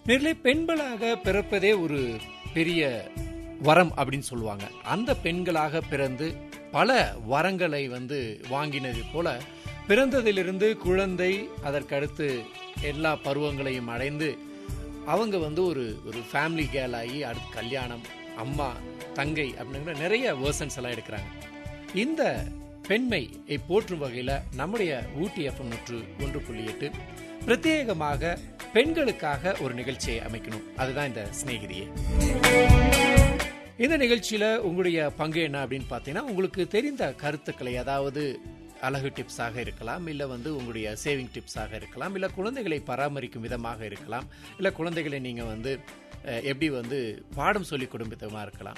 நேரிலே பெண்களாக பிறப்பதே ஒரு பெரிய வரம் அப்படின்னு சொல்லுவாங்க அந்த பெண்களாக பிறந்து பல வரங்களை வந்து வாங்கினது போல பிறந்ததிலிருந்து குழந்தை அதற்கடுத்து எல்லா பருவங்களையும் அடைந்து அவங்க வந்து ஒரு ஒரு ஃபேமிலி கேர்ள் ஆகி அடுத்து கல்யாணம் அம்மா தங்கை அப்படிங்கிற நிறைய வேர்சன்ஸ் எல்லாம் எடுக்கிறாங்க இந்த பெண்மையை போற்றும் வகையில் நம்முடைய ஊட்டி எஃப்எம் நூற்று ஒன்று புள்ளி எட்டு பிரத்யேகமாக பெண்களுக்காக ஒரு நிகழ்ச்சியை அமைக்கணும் அதுதான் இந்த சிநேகிதியே இந்த நிகழ்ச்சியில உங்களுடைய பங்கு என்ன அப்படின்னு பார்த்தீங்கன்னா உங்களுக்கு தெரிந்த கருத்துக்களை அதாவது அழகு டிப்ஸாக இருக்கலாம் இல்லை வந்து உங்களுடைய சேவிங் டிப்ஸாக இருக்கலாம் இல்லை குழந்தைகளை பராமரிக்கும் விதமாக இருக்கலாம் இல்லை குழந்தைகளை நீங்கள் வந்து அஹ், எப்படி வந்து பாடம் சொல்லிக் கொடுக்கும் விதமாக இருக்கலாம்